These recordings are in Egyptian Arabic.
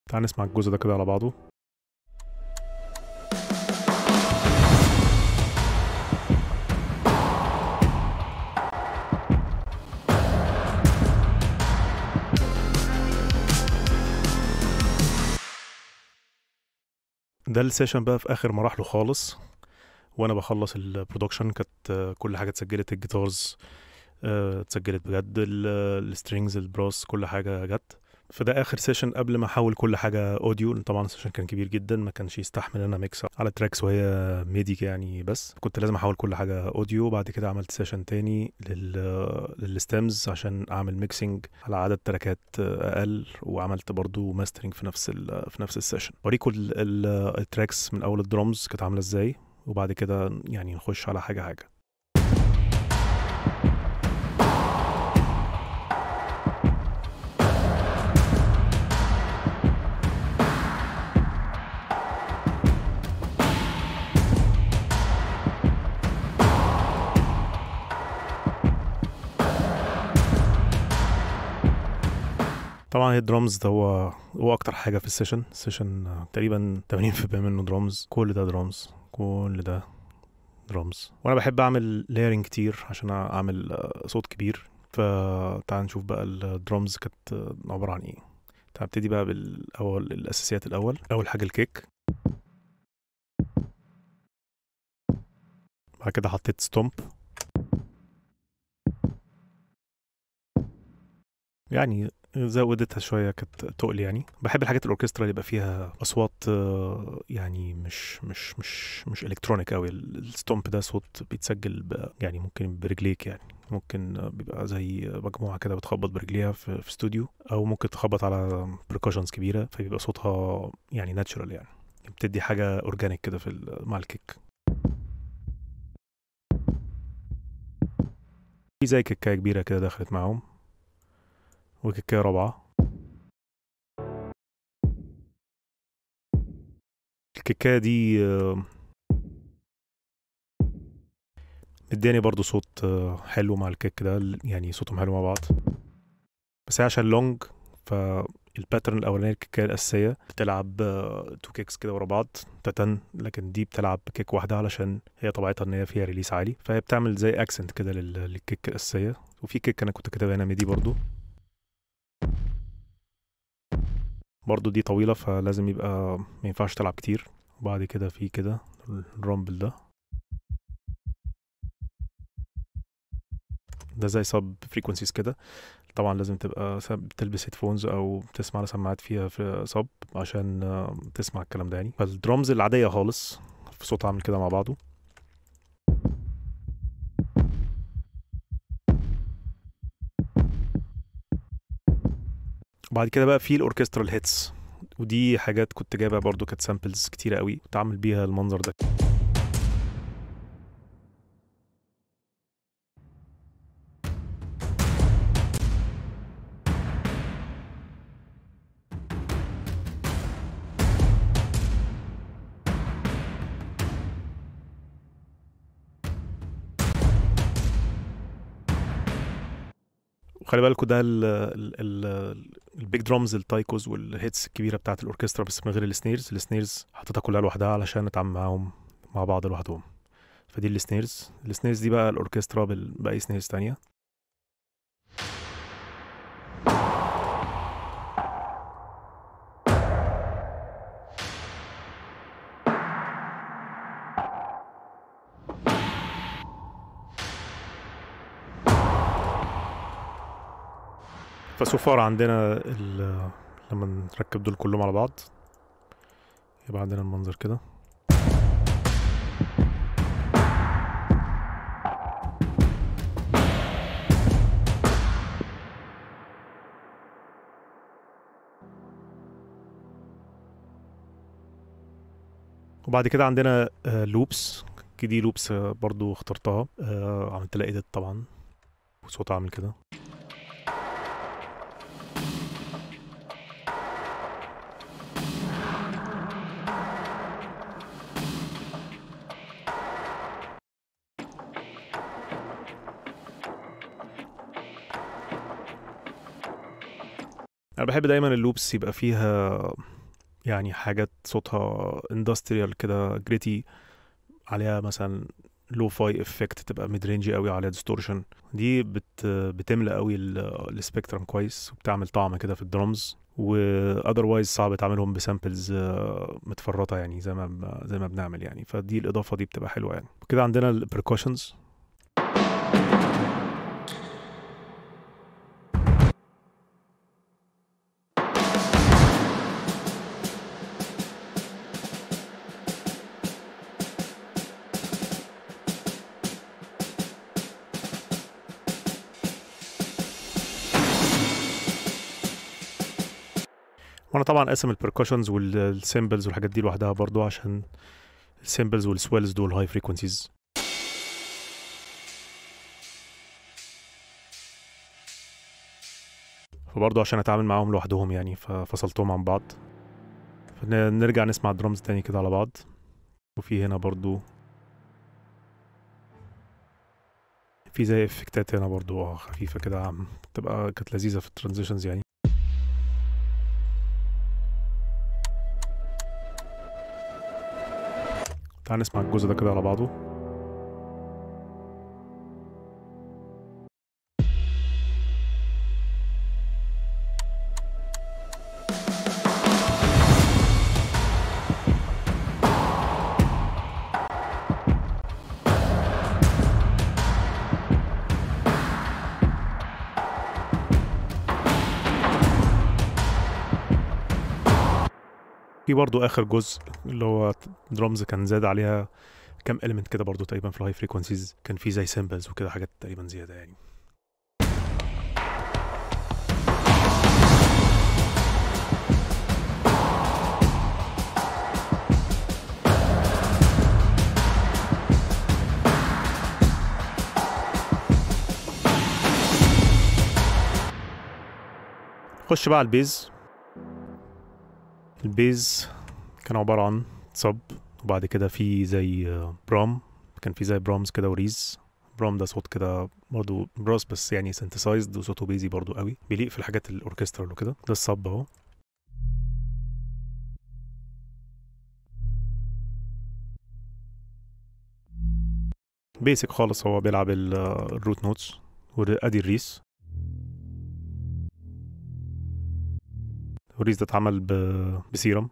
تعال نسمع الجزء ده كده على بعضه ده السيشن بقى في اخر مراحله خالص وانا بخلص البرودكشن كانت كل حاجه اتسجلت الجيتارز آه، اتسجلت بجد السترينجز البراس كل حاجه جت فده اخر سيشن قبل ما احول كل حاجه اوديو لأن طبعا السيشن كان كبير جدا ما كانش يستحمل ان انا ميكس على تراكس وهي ميدي يعني بس كنت لازم احول كل حاجه اوديو بعد كده عملت سيشن تاني لل للستيمز عشان اعمل ميكسينج على عدد تراكات اقل وعملت برضو ماسترنج في نفس ال في نفس السيشن اوريكم ال- ال- التراكس من اول الدرامز كانت عامله ازاي وبعد كده يعني نخش على حاجه حاجه طبعا هي الدرامز ده هو هو اكتر حاجه في السيشن السيشن آه، تقريبا 80% منه درامز كل ده درامز كل ده درامز وانا بحب اعمل لايرنج كتير عشان اعمل آه، صوت كبير فتعال نشوف بقى الدرامز كانت آه، عباره عن ايه تعال نبتدي بقى بالاول الاساسيات الاول اول حاجه الكيك بعد كده حطيت ستومب يعني زودتها شويه كانت تقل يعني بحب الحاجات الاوركسترا اللي يبقى فيها اصوات آه، يعني مش مش مش مش الكترونيك قوي الستومب ده صوت بيتسجل ب يعني ممكن برجليك يعني ممكن آه، بيبقى زي مجموعه كده بتخبط برجليها في, في استوديو او ممكن تخبط على بريكوشنز كبيره فبيبقى صوتها يعني ناتشرال يعني بتدي حاجه اورجانيك كده في ال- مع الكيك في زي كيكايه كبيره كده دخلت معاهم وكيكايه رابعه الكيكايه دي آه، مداني برضو صوت آه، حلو مع الكيك ده يعني صوتهم حلو مع بعض بس هي عشان لونج فالباترن الاولاني الكيكايه الاساسيه بتلعب آه، تو كيكس كده ورا بعض تتن لكن دي بتلعب كيك واحده علشان هي طبيعتها ان هي فيها ريليس عالي فهي بتعمل زي اكسنت كده لل- للكيك الاساسيه وفي كيك انا كنت كاتبها هنا ميدي برضو برضو دي طويله فلازم يبقى ما ينفعش تلعب كتير وبعد كده في كده الرامبل ده ده زي سب فريكونسيز كده طبعا لازم تبقى سب- بتلبس هيدفونز او تسمع على سماعات فيها في سب عشان آه، تسمع الكلام ده يعني فالدرامز العاديه خالص في صوت عامل كده مع بعضه بعد كده بقى في الاوركسترال هيتس ودي حاجات كنت جايبها برضو كانت سامبلز كتيرة قوي كنت عامل بيها المنظر ده وخلي بالكوا ده ال ال ال البيج درامز التايكوز والهيتس الكبيره بتاعت الاوركسترا بس من غير السنيرز السنيرز حطيتها كلها لوحدها علشان اتعامل معاهم مع بعض لوحدهم فدي السنيرز السنيرز دي بقى الاوركسترا بال- باي سنيرز تانية فسوفار عندنا ال- لما نركب دول كلهم على بعض يبقى عندنا المنظر كده وبعد كده عندنا لوبس دي لوبس برضو اخترتها آه، عملت لها ايديت طبعا وصوتها عامل كده انا بحب دايما اللوبس يبقى فيها يعني حاجات صوتها اندستريال كده جريتي عليها مثلا لو فاي افكت تبقى ميد رينجي قوي عليها ديستورشن دي بت بتملى قوي السبيكترم كويس وبتعمل طعم كده في الدرمز واذروايز صعب تعملهم بسامبلز متفرطه يعني زي ما زي ما بنعمل يعني فدي الاضافه دي بتبقى حلوه يعني وكده عندنا البركوشنز وانا طبعا قاسم البركوشنز والسيمبلز والحاجات دي لوحدها برضو عشان السيمبلز والسويلز دول هاي فريكونسيز فبرضه عشان اتعامل معاهم لوحدهم يعني ففصلتهم عن بعض فنرجع نسمع الدرامز تاني كده على بعض وفي هنا برضو في زي افكتات هنا برضو اه خفيفة كده تبقى كانت لذيذة في الترانزيشنز يعني تعال نسمع الجزء ده كده على بعضه في برضو اخر جزء اللي هو درامز كان زاد عليها كام اليمنت كده برضو تقريبا في الهاي فريكونسيز كان في زي سيمبلز وكده حاجات تقريبا زياده يعني خش بقى على البيز البيز كان عبارة عن صب وبعد كده في زي برام كان في زي برامز كده وريز برام ده صوت كده برضه براس بس يعني سنتسايزد وصوته بيزي برضه قوي بيليق في الحاجات الاوركسترال وكده ده الصب اهو بيسك خالص هو بيلعب الروت نوتس وادي الريس الريس ده اتعمل ب... بسيرم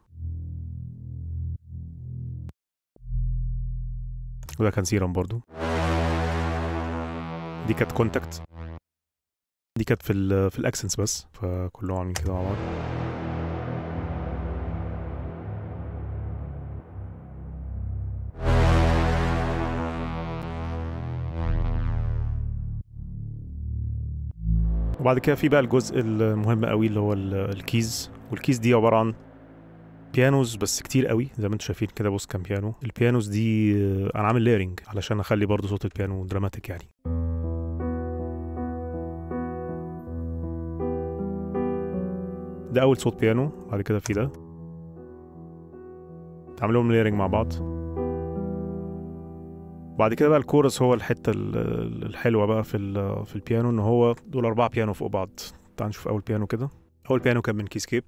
وده كان سيرم برضو دي كانت كونتاكت دي كانت في ال في الاكسنس بس فكلهم عاملين كده مع بعض وبعد كده في بقى الجزء المهم قوي اللي هو الكيز والكيز دي عباره عن بيانوز بس كتير قوي زي ما انتم شايفين كده بص كام بيانو البيانوز دي انا عامل ليرنج علشان اخلي برضو صوت البيانو دراماتيك يعني ده اول صوت بيانو بعد كده في ده تعملهم ليرنج مع بعض بعد كده بقى الكورس هو الحته الحلوه بقى في في البيانو ان هو دول اربعه بيانو فوق بعض تعال نشوف اول بيانو كده اول بيانو كان من كيسكيب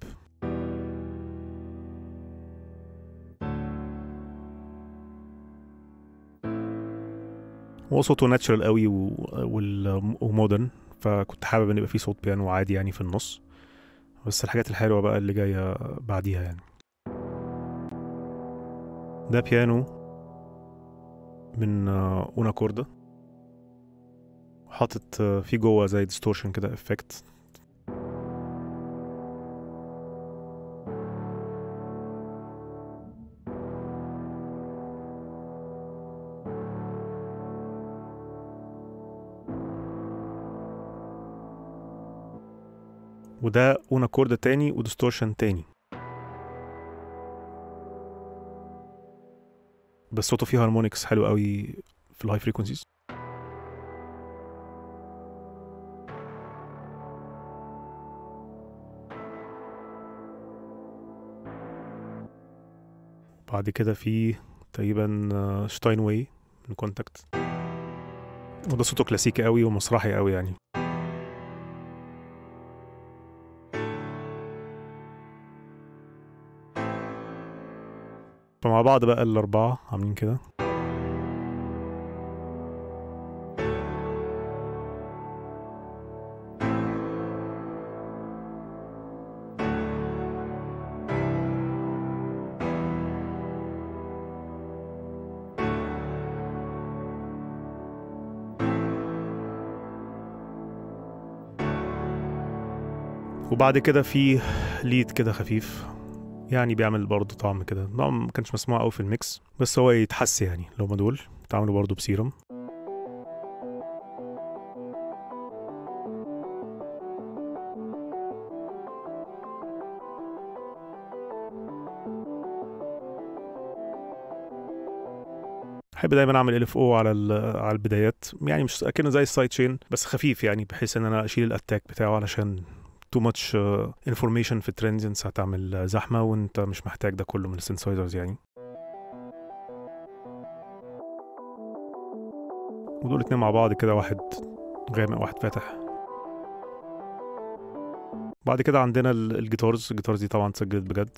هو صوته ناتشرال قوي ومودرن فكنت حابب ان يبقى فيه صوت بيانو عادي يعني في النص بس الحاجات الحلوه بقى اللي جايه بعديها يعني ده بيانو من اونا كوردا حاطط فيه جوه زي ديستورشن كده افكت وده اونا كورد تاني وديستورشن تاني بس صوته فيه هارمونكس حلو قوي في الهاي فريكونسيز بعد كده في تقريبا شتاين واي من كونتاكت وده صوته كلاسيكي قوي ومسرحي قوي يعني فمع بعض بقى الاربعه عاملين كده وبعد كده في ليد كده خفيف يعني بيعمل برضه طعم كده طبعا ما كانش مسموع قوي في الميكس بس هو يتحس يعني اللي هما دول اتعملوا برضه بسيرم بحب دايما اعمل ال اف او على ال- على البدايات يعني مش اكنه زي السايد تشين بس خفيف يعني بحيث ان انا اشيل الاتاك بتاعه علشان تو ماتش انفورميشن في الترانزنس هتعمل زحمه وانت مش محتاج ده كله من السنسايزرز يعني ودول اتنين مع بعض كده واحد غامق واحد فاتح بعد كده عندنا ال- الجيتارز الجيتارز دي طبعا اتسجلت بجد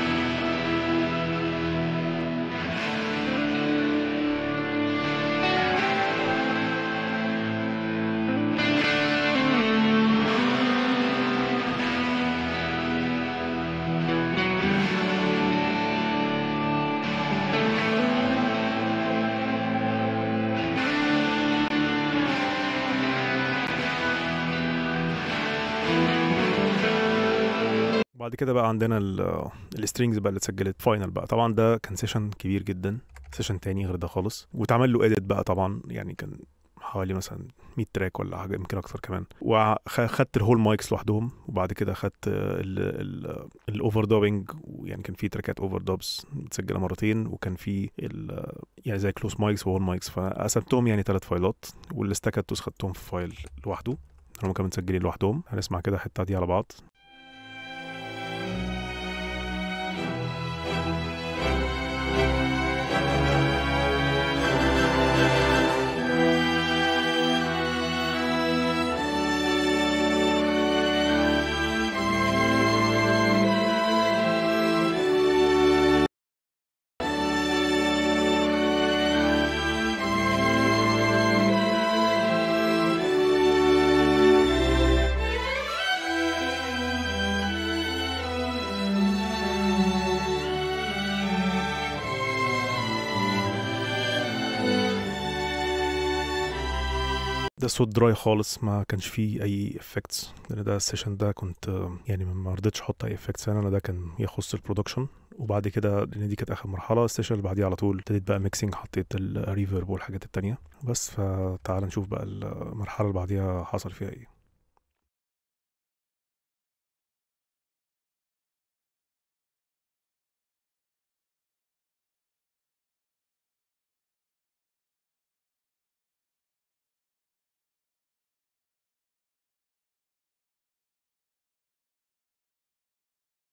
بعد كده بقى عندنا السترينجز بقى اللي اتسجلت فاينل بقى طبعا ده كان سيشن كبير جدا سيشن تاني غير ده خالص واتعمل له اديت بقى طبعا يعني كان حوالي مثلا 100 تراك ولا حاجه يمكن اكتر كمان وخدت الهول مايكس لوحدهم وبعد كده خدت الاوفر دوبنج ويعني كان في تراكات اوفر دوبس متسجله مرتين وكان في ال- يعني زي كلوز مايكس وهول مايكس فقسمتهم يعني ثلاث فايلات والاستاكاتوس خدتهم في فايل لوحده هم كانوا متسجلين لوحدهم هنسمع كده الحته دي على بعض ده صوت دراي خالص ما كانش فيه اي افكتس لان ده السيشن ده كنت آه، يعني ما رضيتش احط اي افكتس انا ده كان يخص البرودكشن وبعد كده لان دي كانت اخر مرحله السيشن اللي بعديها على طول ابتديت بقى ميكسينج حطيت الريفرب والحاجات التانية بس فتعال نشوف بقى المرحله اللي بعديها حصل فيها ايه